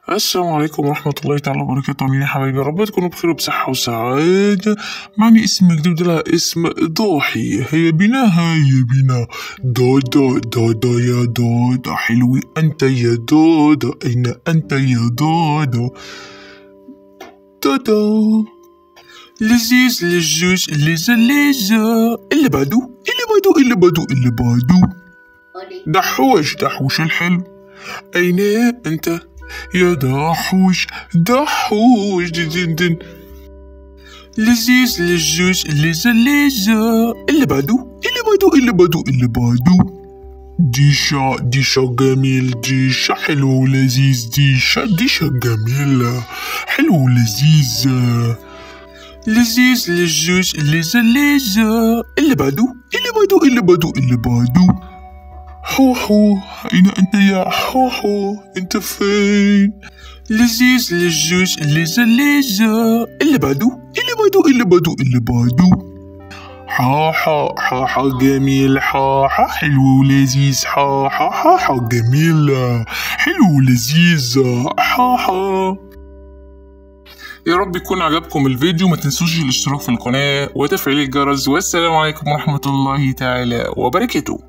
السلام عليكم ورحمة الله تعالى وبركاته عاملين يا حبايبي رب تكونوا بخير وبصحة وسعادة معني اسم جديد لها اسم ضاحي هيا بنا هيا بنا دادا دادا يا دادا حلوي أنت يا دادا أين أنت يا دادا دادا لذيذ لجوج لذة لذة اللي بعده اللي بعده اللي بعده اللي بعده دحوش دحوش الحلو أين أنت يا دحوش دحوش دن دن دن لذيذ لجوج لذة لذة اللي بعده اللي بعده اللي بعده اللي بعده ديشا ديشا جميل ديشا حلو ولذيذ ديشا ديشا جميلة حلو ولذيذ لذيذ لجوج لذة لذة اللي بعده اللي بعده اللي بعده اللي بعده حوحو أين أنت يا حوحو أنت فين لذيذ لجوج لذة لذة اللي بعده اللي بعده اللي بعده اللي بعده حاحا حاحا جميل حاحا حلو ولذيذ حاحا حاحا جميلة حلو ولذيذ حاحا يا رب يكون عجبكم الفيديو ما تنسوش الاشتراك في القناة وتفعيل الجرس والسلام عليكم ورحمة الله تعالى وبركاته